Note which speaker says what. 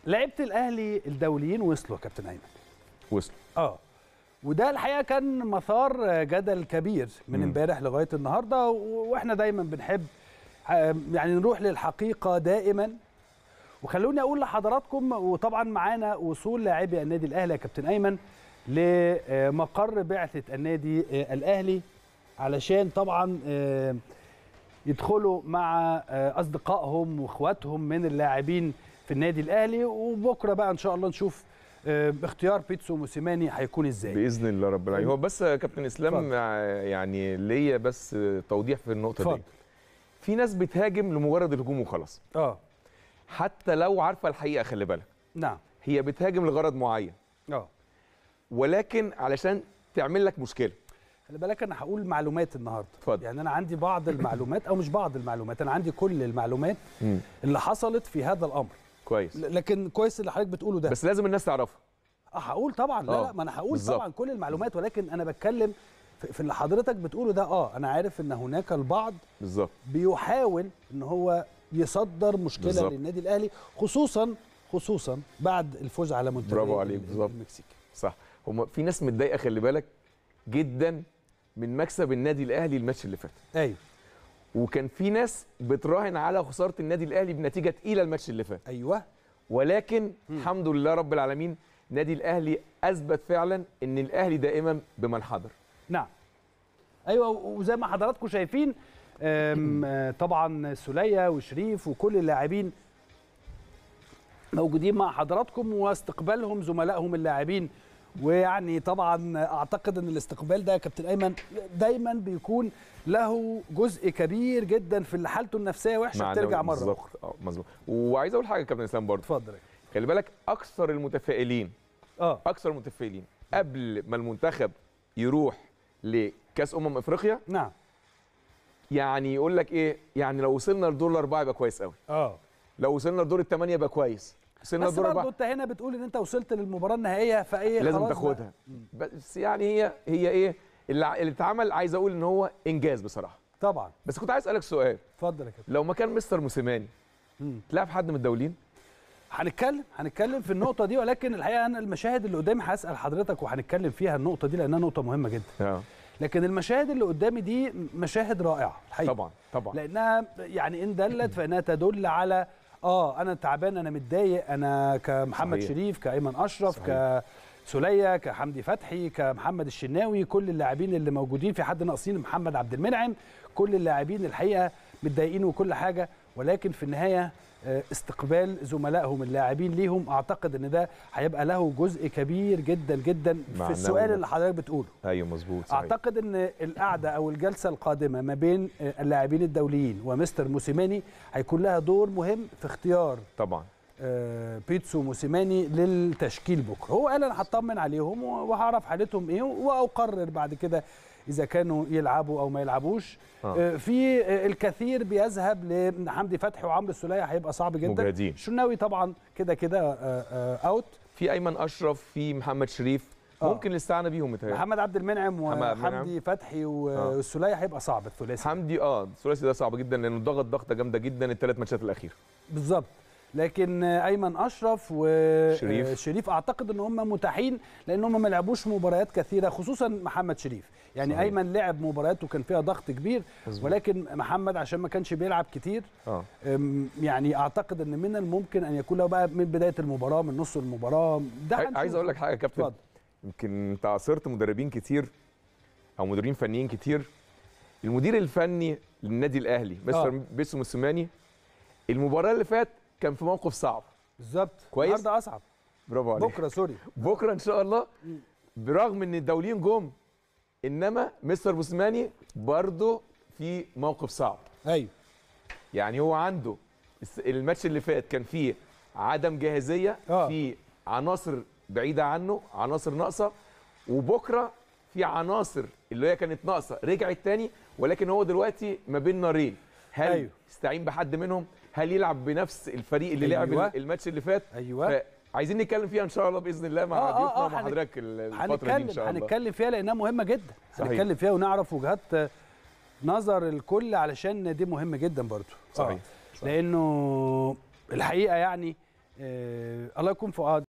Speaker 1: لعيبه الاهلي الدوليين وصلوا يا كابتن ايمن
Speaker 2: وصلوا
Speaker 1: اه وده الحقيقه كان مثار جدل كبير من
Speaker 2: مم.
Speaker 1: امبارح لغايه النهارده و- واحنا دايما بنحب آه، يعني نروح للحقيقه دائما وخلوني اقول لحضراتكم وطبعا معانا وصول لاعبي النادي الاهلي يا كابتن ايمن لمقر بعثه النادي آه، الاهلي علشان طبعا آه، يدخلوا مع آه، اصدقائهم واخواتهم من اللاعبين في النادي الاهلي وبكره بقى ان شاء الله نشوف آه، اختيار بيتسو موسيماني هيكون ازاي
Speaker 2: باذن الله رب العالمين هو بس يا كابتن اسلام
Speaker 1: اتفضل.
Speaker 2: آه، يعني ليا بس توضيح في النقطه
Speaker 1: اتفضل.
Speaker 2: دي في ناس بتهاجم لمجرد الهجوم وخلاص
Speaker 1: اه
Speaker 2: حتى لو عارفه الحقيقه خلي بالك
Speaker 1: نعم
Speaker 2: هي بتهاجم لغرض معين
Speaker 1: اه
Speaker 2: ولكن علشان تعمل لك مشكله
Speaker 1: خلي بالك انا هقول معلومات النهارده
Speaker 2: اتفضل.
Speaker 1: يعني انا عندي بعض المعلومات او مش بعض المعلومات انا عندي كل المعلومات اللي حصلت في هذا الامر
Speaker 2: كويس
Speaker 1: ل- لكن كويس اللي حضرتك بتقوله ده
Speaker 2: بس لازم الناس تعرفها
Speaker 1: اه هقول طبعا لا
Speaker 2: آه،
Speaker 1: لا ما انا هقول
Speaker 2: بالظبط.
Speaker 1: طبعا كل المعلومات ولكن انا بتكلم في في اللي حضرتك بتقوله ده اه انا عارف ان هناك البعض
Speaker 2: بالظبط
Speaker 1: بيحاول ان هو يصدر مشكله
Speaker 2: بالظبط.
Speaker 1: للنادي الاهلي خصوصا خصوصا بعد الفوز على مونتريال
Speaker 2: برافو عليك،
Speaker 1: ال-
Speaker 2: بالظبط.
Speaker 1: المكسيكي
Speaker 2: صح هم في ناس متضايقه خلي بالك جدا من مكسب النادي الاهلي الماتش اللي فات
Speaker 1: ايوه
Speaker 2: وكان في ناس بتراهن على خساره النادي الاهلي بنتيجه تقيله الماتش اللي فات
Speaker 1: ايوه
Speaker 2: ولكن الحمد لله رب العالمين نادي الاهلي اثبت فعلا ان الاهلي دائما بمن حضر
Speaker 1: نعم ايوه وزي ما حضراتكم شايفين آم، آه، طبعا سوليه وشريف وكل اللاعبين موجودين مع حضراتكم واستقبالهم زملائهم اللاعبين ويعني طبعا اعتقد ان الاستقبال ده يا كابتن ايمن دايما بيكون له جزء كبير جدا في اللي حالته النفسيه وحشه
Speaker 2: معنوي
Speaker 1: بترجع مره
Speaker 2: بالظبط.
Speaker 1: اخرى
Speaker 2: اه مظبوط وعايز اقول حاجه يا كابتن اسلام برضه
Speaker 1: اتفضل يا
Speaker 2: خلي بالك اكثر المتفائلين
Speaker 1: اه
Speaker 2: اكثر المتفائلين قبل ما المنتخب يروح لكاس امم افريقيا
Speaker 1: نعم
Speaker 2: يعني يقول لك ايه يعني لو وصلنا لدور الاربعه يبقى كويس قوي
Speaker 1: اه
Speaker 2: لو وصلنا لدور الثمانيه يبقى كويس وصلنا
Speaker 1: بس
Speaker 2: لدور
Speaker 1: برضه
Speaker 2: الاربعه
Speaker 1: انت هنا بتقول ان انت وصلت للمباراه النهائيه فايه
Speaker 2: لازم
Speaker 1: خلاص بقى.
Speaker 2: تاخدها بس يعني هي هي ايه اللي ع- اللي اتعمل عايز اقول ان هو انجاز بصراحه
Speaker 1: طبعا
Speaker 2: بس كنت عايز اسالك سؤال
Speaker 1: اتفضل يا كابتن
Speaker 2: لو مكان مستر موسيماني
Speaker 1: مم.
Speaker 2: تلعب حد من الدولين
Speaker 1: هنتكلم هنتكلم في النقطة دي ولكن الحقيقة أنا المشاهد اللي قدامي هسأل حضرتك وهنتكلم فيها النقطة دي لأنها نقطة مهمة جدا
Speaker 2: اه
Speaker 1: لكن المشاهد اللي قدامي دي مشاهد رائعة الحقيقة
Speaker 2: طبعا طبعا
Speaker 1: لأنها يعني إن دلت فإنها تدل على اه انا تعبان انا متضايق انا كمحمد
Speaker 2: صحيح.
Speaker 1: شريف كايمن اشرف
Speaker 2: صحيح.
Speaker 1: كسوليه كحمدي فتحي كمحمد الشناوي كل اللاعبين اللي موجودين في حد ناقصين محمد عبد المنعم كل اللاعبين الحقيقه متضايقين وكل حاجه ولكن في النهايه آه، استقبال زملائهم اللاعبين ليهم اعتقد ان ده هيبقى له جزء كبير جدا جدا في
Speaker 2: معنوي.
Speaker 1: السؤال اللي حضرتك بتقوله
Speaker 2: ايوه مظبوط صحيح.
Speaker 1: اعتقد ان القعده او الجلسه القادمه ما بين آه، اللاعبين الدوليين ومستر موسيماني هيكون لها دور مهم في اختيار
Speaker 2: طبعا
Speaker 1: آه، بيتسو موسيماني للتشكيل بكره هو قال انا هطمن عليهم وهعرف حالتهم ايه واقرر بعد كده اذا كانوا يلعبوا او ما يلعبوش
Speaker 2: آه.
Speaker 1: آه، في آه، الكثير بيذهب لحمدي فتحي وعمرو السوليه هيبقى صعب جدا
Speaker 2: مجهدين.
Speaker 1: الشناوي طبعا كده كده آه، آه، اوت
Speaker 2: في ايمن اشرف في محمد شريف
Speaker 1: آه.
Speaker 2: ممكن الاستعانه بيهم متهيألي
Speaker 1: محمد عبد المنعم
Speaker 2: محمد عبد المنعم.
Speaker 1: وحمدي فتحي
Speaker 2: آه.
Speaker 1: والسوليه هيبقى صعب الثلاثي
Speaker 2: حمدي اه الثلاثي ده صعب جدا لانه ضغط ضغطه جامده جدا الثلاث ماتشات الاخيره
Speaker 1: بالظبط لكن ايمن اشرف
Speaker 2: شريف.
Speaker 1: وشريف اعتقد ان هم متاحين لان هم ما لعبوش مباريات كثيره خصوصا محمد شريف يعني
Speaker 2: صحيح.
Speaker 1: ايمن لعب مباريات وكان فيها ضغط كبير
Speaker 2: مظبوط.
Speaker 1: ولكن محمد عشان ما كانش بيلعب كتير
Speaker 2: اه
Speaker 1: أم، يعني اعتقد ان من الممكن ان يكون له بقى من بدايه المباراه من نص المباراه ده
Speaker 2: عاي-
Speaker 1: هنشوف.
Speaker 2: عايز اقول لك حاجه يا كابتن
Speaker 1: اتفضل
Speaker 2: يمكن انت عاصرت مدربين كتير او مديرين فنيين كتير المدير الفني للنادي الاهلي مستر
Speaker 1: آه.
Speaker 2: بيسو موسيماني المباراه اللي فات كان في موقف صعب
Speaker 1: بالظبط
Speaker 2: كويس.
Speaker 1: النهارده اصعب
Speaker 2: برافو عليك
Speaker 1: بكره سوري
Speaker 2: بكره ان شاء الله برغم ان الدوليين جم انما مستر موسيماني برضه في موقف صعب
Speaker 1: ايوه
Speaker 2: يعني هو عنده الس- الماتش اللي فات كان فيه عدم جاهزيه
Speaker 1: آه.
Speaker 2: في عناصر بعيده عنه عناصر ناقصه وبكره في عناصر اللي هي كانت ناقصه رجعت تاني ولكن هو دلوقتي ما بين نارين هل
Speaker 1: أيوه.
Speaker 2: أيوه. يستعين بحد منهم هل يلعب بنفس الفريق اللي
Speaker 1: أيوه.
Speaker 2: أيوه. لعب الماتش اللي فات
Speaker 1: ايوه
Speaker 2: عايزين نتكلم فيها ان شاء الله باذن الله مع
Speaker 1: آه، آه،
Speaker 2: ضيوفنا
Speaker 1: آه،
Speaker 2: ومع
Speaker 1: هنت-
Speaker 2: حضرتك ال- الفتره دي
Speaker 1: هنتكلم
Speaker 2: ان شاء الله
Speaker 1: هنتكلم فيها لانها مهمه جدا
Speaker 2: صحيح.
Speaker 1: هنتكلم فيها ونعرف وجهات نظر الكل علشان دي مهمه جدا برضو
Speaker 2: صحيح.
Speaker 1: آه.
Speaker 2: صحيح.
Speaker 1: لانه الحقيقه يعني آه، الله يكون في عون